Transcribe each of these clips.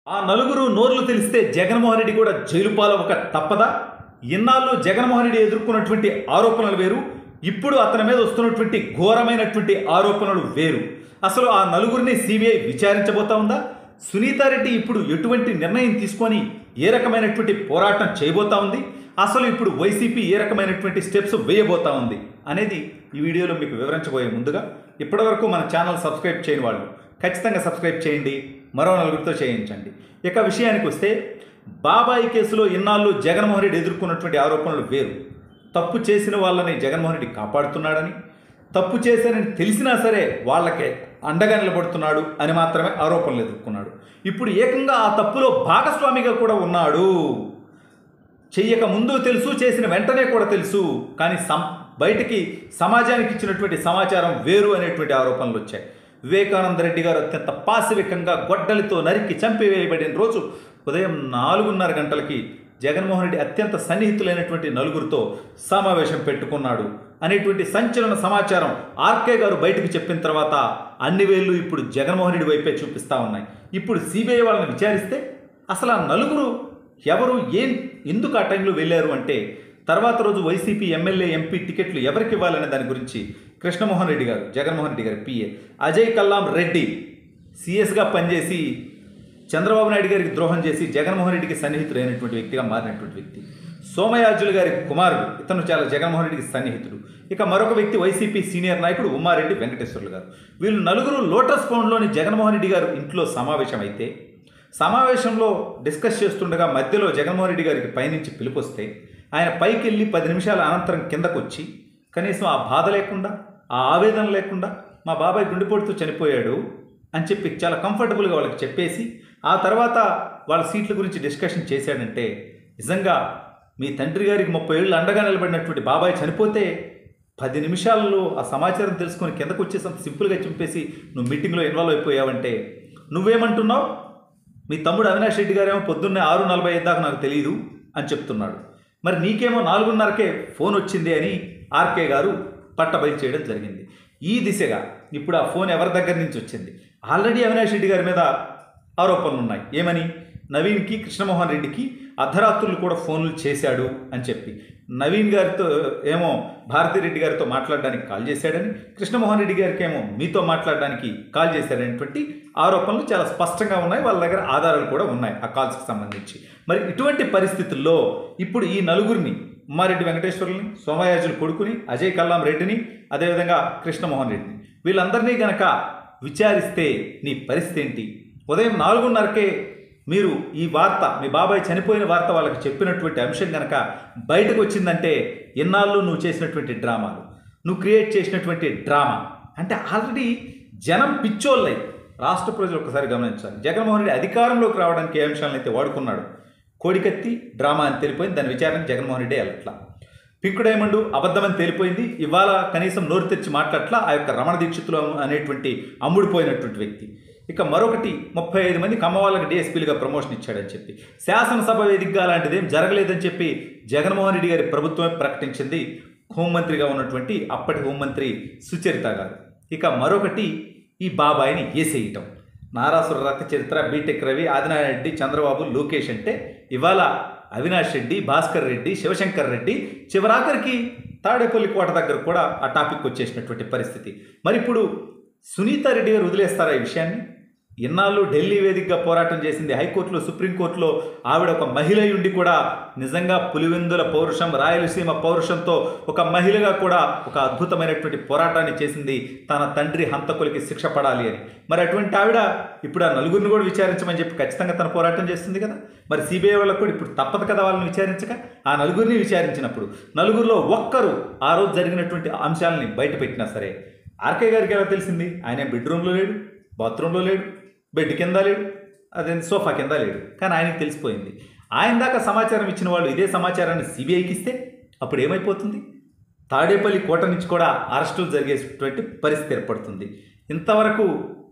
ఆ నలుగురు నోర్లు తెలిస్తే జగన్మోహన్ రెడ్డి కూడా జైలు పాలవక తప్పదా ఇన్నాళ్ళు జగన్మోహన్ రెడ్డి ఎదుర్కొన్నటువంటి ఆరోపణలు వేరు ఇప్పుడు అతని మీద వస్తున్నటువంటి ఘోరమైనటువంటి ఆరోపణలు వేరు అసలు ఆ నలుగురిని సిబిఐ విచారించబోతా ఉందా సునీతారెడ్డి ఇప్పుడు ఎటువంటి నిర్ణయం తీసుకొని ఏ రకమైనటువంటి పోరాటం చేయబోతా ఉంది అసలు ఇప్పుడు వైసీపీ ఏ రకమైనటువంటి స్టెప్స్ వేయబోతా ఉంది అనేది ఈ వీడియోలో మీకు వివరించబోయే ముందుగా ఇప్పటివరకు మన ఛానల్ సబ్స్క్రైబ్ చేయని వాళ్ళు ఖచ్చితంగా సబ్స్క్రైబ్ చేయండి మరో నలుగురితో చేయించండి ఇక విషయానికి వస్తే బాబాయి కేసులో ఇన్నాళ్ళు జగన్మోహన్ రెడ్డి ఎదుర్కొన్నటువంటి ఆరోపణలు వేరు తప్పు చేసిన వాళ్ళని జగన్మోహన్ రెడ్డి కాపాడుతున్నాడని తప్పు చేశానని తెలిసినా సరే వాళ్ళకే అండగా నిలబడుతున్నాడు అని మాత్రమే ఆరోపణలు ఎదుర్కొన్నాడు ఇప్పుడు ఏకంగా ఆ తప్పులో భాగస్వామిగా కూడా ఉన్నాడు చెయ్యక ముందు తెలుసు చేసిన వెంటనే కూడా తెలుసు కానీ సం బయటికి సమాజానికి ఇచ్చినటువంటి సమాచారం వేరు అనేటువంటి ఆరోపణలు వచ్చాయి వివేకానంద రెడ్డి గారు అత్యంత పాశవికంగా గొడ్డలితో నరికి చంపివేయబడిన రోజు ఉదయం నాలుగున్నర గంటలకి జగన్మోహన్ రెడ్డి అత్యంత సన్నిహితులైనటువంటి నలుగురితో సమావేశం పెట్టుకున్నాడు అనేటువంటి సంచలన సమాచారం ఆర్కే గారు బయటకు చెప్పిన తర్వాత అన్ని వేళ్ళు ఇప్పుడు జగన్మోహన్ రెడ్డి వైపే చూపిస్తా ఉన్నాయి ఇప్పుడు సిబిఐ వాళ్ళని విచారిస్తే అసలు ఆ నలుగురు ఎవరు ఏం ఎందుకు ఆ టైంలో వెళ్ళారు అంటే తర్వాత రోజు వైసీపీ ఎమ్మెల్యే ఎంపీ టికెట్లు ఎవరికి ఇవ్వాలనే దాని గురించి కృష్ణమోహన్ రెడ్డి గారు జగన్మోహన్ రెడ్డి గారు పిఏ అజయ్ కల్లాం రెడ్డి సిఎస్గా పనిచేసి చంద్రబాబు నాయుడు గారికి ద్రోహం చేసి జగన్మోహన్ రెడ్డికి సన్నిహితుడైనటువంటి వ్యక్తిగా మారినటువంటి వ్యక్తి సోమయాజులు గారి కుమారుడు ఇతను చాలా జగన్మోహన్ రెడ్డికి సన్నిహితుడు ఇక మరొక వ్యక్తి వైసీపీ సీనియర్ నాయకుడు ఉమ్మారెడ్డి వెంకటేశ్వర్లు గారు వీళ్ళు నలుగురు లోటస్ పౌండ్లోని జగన్మోహన్ రెడ్డి గారు ఇంట్లో సమావేశమైతే సమావేశంలో డిస్కస్ చేస్తుండగా మధ్యలో జగన్మోహన్ రెడ్డి గారికి పైనుంచి పిలుపొస్తే ఆయన పైకి వెళ్ళి పది నిమిషాల అనంతరం కిందకు వచ్చి కనీసం ఆ బాధ లేకుండా ఆ ఆవేదన లేకుండా మా బాబాయ్ గుండెపోటుతో చనిపోయాడు అని చెప్పి చాలా కంఫర్టబుల్గా వాళ్ళకి చెప్పేసి ఆ తర్వాత వాళ్ళ సీట్ల గురించి డిస్కషన్ చేశాడంటే నిజంగా మీ తండ్రి గారికి ముప్పై ఏళ్ళు అండగా నిలబడినటువంటి బాబాయ్ చనిపోతే పది నిమిషాల్లో ఆ సమాచారం తెలుసుకొని కిందకు వచ్చేసి అంత సింపుల్గా చెప్పేసి నువ్వు మీటింగ్లో ఇన్వాల్వ్ అయిపోయావంటే నువ్వేమంటున్నావు మీ తమ్ముడు అవినాష్ రెడ్డి గారేమో పొద్దున్నే ఆరు నలభై ఐదు దాకా నాకు తెలియదు అని చెప్తున్నాడు మరి నీకేమో నాలుగున్నరకే ఫోన్ వచ్చింది అని ఆర్కే గారు పట్టబయలు చేయడం జరిగింది ఈ దిశగా ఇప్పుడు ఆ ఫోన్ ఎవరి దగ్గర నుంచి వచ్చింది ఆల్రెడీ అవినాష్ రెడ్డి గారి మీద ఆరోపణలు ఉన్నాయి ఏమని నవీన్కి కృష్ణమోహన్ రెడ్డికి అర్ధరాత్రులు కూడా ఫోన్లు చేశాడు అని చెప్పి నవీన్ గారితో ఏమో భారతిరెడ్డి గారితో మాట్లాడడానికి కాల్ చేశాడని కృష్ణమోహన్ రెడ్డి గారికి ఏమో మీతో మాట్లాడడానికి కాల్ చేశాడనేటువంటి ఆరోపణలు చాలా స్పష్టంగా ఉన్నాయి వాళ్ళ దగ్గర ఆధారాలు కూడా ఉన్నాయి ఆ కాల్స్కి సంబంధించి మరి ఇటువంటి పరిస్థితుల్లో ఇప్పుడు ఈ నలుగురిని ఉమ్మారెడ్డి వెంకటేశ్వరుని సోమయాజుల కొడుకుని అజయ్ కల్లాం రెడ్డిని అదేవిధంగా కృష్ణమోహన్ రెడ్డిని వీళ్ళందరినీ గనక విచారిస్తే నీ పరిస్థితి ఏంటి ఉదయం నాలుగున్నరకే మీరు ఈ వార్త మీ బాబాయ్ చనిపోయిన వార్త వాళ్ళకి చెప్పినటువంటి అంశం కనుక బయటకు వచ్చిందంటే ఎన్నాళ్ళు నువ్వు చేసినటువంటి డ్రామాలు నువ్వు క్రియేట్ చేసినటువంటి డ్రామా అంటే ఆల్రెడీ జనం పిచ్చోళ్ళై రాష్ట్ర ప్రజలు ఒకసారి గమనించాలి జగన్మోహన్ రెడ్డి అధికారంలోకి రావడానికి ఏ అంశాలను అయితే వాడుకున్నాడు కోడికత్తి డ్రామా అని తెలిపోయింది దాని విచారణకు జగన్మోహన్ రెడ్డి వెళ్ళట్లా పింక్ డైమండ్ అబద్ధమని తేలిపోయింది ఇవాళ కనీసం నోరు తెరిచి మాట్లాడట్లా ఆ యొక్క రమణ దీక్షితులు అనేటువంటి అమ్ముడిపోయినటువంటి వ్యక్తి ఇక మరొకటి ముప్పై ఐదు మంది కమ్మ వాళ్ళకి డిఎస్పీలుగా ప్రమోషన్ ఇచ్చాడని చెప్పి శాసనసభ వేదికగా అలాంటిది ఏం జరగలేదని చెప్పి జగన్మోహన్ రెడ్డి గారి ప్రభుత్వమే ప్రకటించింది హోంమంత్రిగా ఉన్నటువంటి అప్పటి హోంమంత్రి సుచరిత గారు ఇక మరొకటి ఈ బాబాయిని ఏసేయటం నారాసుర రథ చరిత్ర బీటెక్ రవి ఆదినారాయణ రెడ్డి చంద్రబాబు లోకేష్ అంటే ఇవాళ అవినాష్ రెడ్డి భాస్కర్ రెడ్డి శివశంకర్ రెడ్డి చివరాఖరికి తాడేపల్లి కోట దగ్గర కూడా ఆ టాపిక్ వచ్చేసినటువంటి పరిస్థితి మరి ఇప్పుడు సునీత రెడ్డి గారు వదిలేస్తారా ఈ విషయాన్ని ఇన్నాళ్ళు ఢిల్లీ వేదికగా పోరాటం చేసింది హైకోర్టులో సుప్రీంకోర్టులో ఆవిడ ఒక మహిళ ఉండి కూడా నిజంగా పులివెందుల పౌరుషం రాయలసీమ పౌరుషంతో ఒక మహిళగా కూడా ఒక అద్భుతమైనటువంటి పోరాటాన్ని చేసింది తన తండ్రి హంతకులకి శిక్ష పడాలి అని మరి అటువంటి ఆవిడ ఇప్పుడు ఆ నలుగురిని కూడా విచారించమని చెప్పి ఖచ్చితంగా తన పోరాటం చేస్తుంది కదా మరి సిబిఐ వాళ్ళకు కూడా ఇప్పుడు తప్పదు కదా వాళ్ళని విచారించక ఆ నలుగురిని విచారించినప్పుడు నలుగురిలో ఒక్కరు ఆ రోజు జరిగినటువంటి అంశాలని బయట పెట్టినా సరే ఆర్కే గారికి ఎలా తెలిసింది ఆయన బెడ్రూమ్లో లేడు బాత్రూంలో లేడు బెడ్ కింద లేడు అదే సోఫా కింద లేడు కానీ ఆయనకి తెలిసిపోయింది ఆయన దాకా సమాచారం ఇచ్చిన వాళ్ళు ఇదే సమాచారాన్ని సిబిఐకి ఇస్తే అప్పుడు ఏమైపోతుంది తాడేపల్లి కోట నుంచి కూడా అరెస్టులు జరిగేటువంటి పరిస్థితి ఏర్పడుతుంది ఇంతవరకు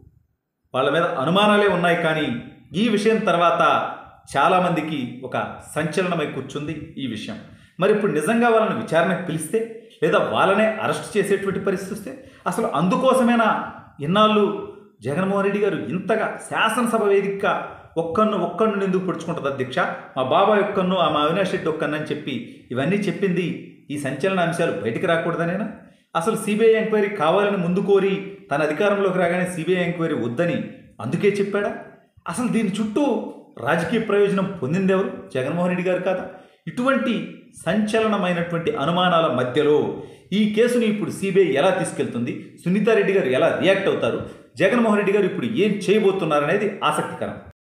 వాళ్ళ మీద అనుమానాలే ఉన్నాయి కానీ ఈ విషయం తర్వాత చాలామందికి ఒక సంచలనమై కూర్చుంది ఈ విషయం మరి ఇప్పుడు నిజంగా వాళ్ళని విచారణకు పిలిస్తే లేదా వాళ్ళనే అరెస్ట్ చేసేటువంటి పరిస్థితి వస్తే అసలు అందుకోసమేనా ఇన్నాళ్ళు జగన్మోహన్ రెడ్డి గారు ఇంతగా శాసనసభ వేదికగా ఒక్కన్ను ఒక్కన్ను ఎందుకు పొడుచుకుంటుంది అధ్యక్ష మా బాబాయ్ ఒక్కన్ను ఆ మా అవినాష్ రెడ్డి ఒక్కన్ను అని చెప్పి ఇవన్నీ చెప్పింది ఈ సంచలన అంశాలు బయటికి రాకూడదనేనా అసలు సిబిఐ ఎంక్వైరీ కావాలని ముందు కోరి తన అధికారంలోకి రాగానే సిబిఐ ఎంక్వైరీ వద్దని అందుకే చెప్పాడా అసలు దీని చుట్టూ రాజకీయ ప్రయోజనం పొందింది ఎవరు జగన్మోహన్ రెడ్డి గారు కాదా ఇటువంటి సంచలనమైనటువంటి అనుమానాల మధ్యలో ఈ కేసుని ఇప్పుడు సిబిఐ ఎలా తీసుకెళ్తుంది సునీతారెడ్డి గారు ఎలా రియాక్ట్ అవుతారు జగన్మోహన్ రెడ్డి గారు ఇప్పుడు ఏం చేయబోతున్నారనేది ఆసక్తికరం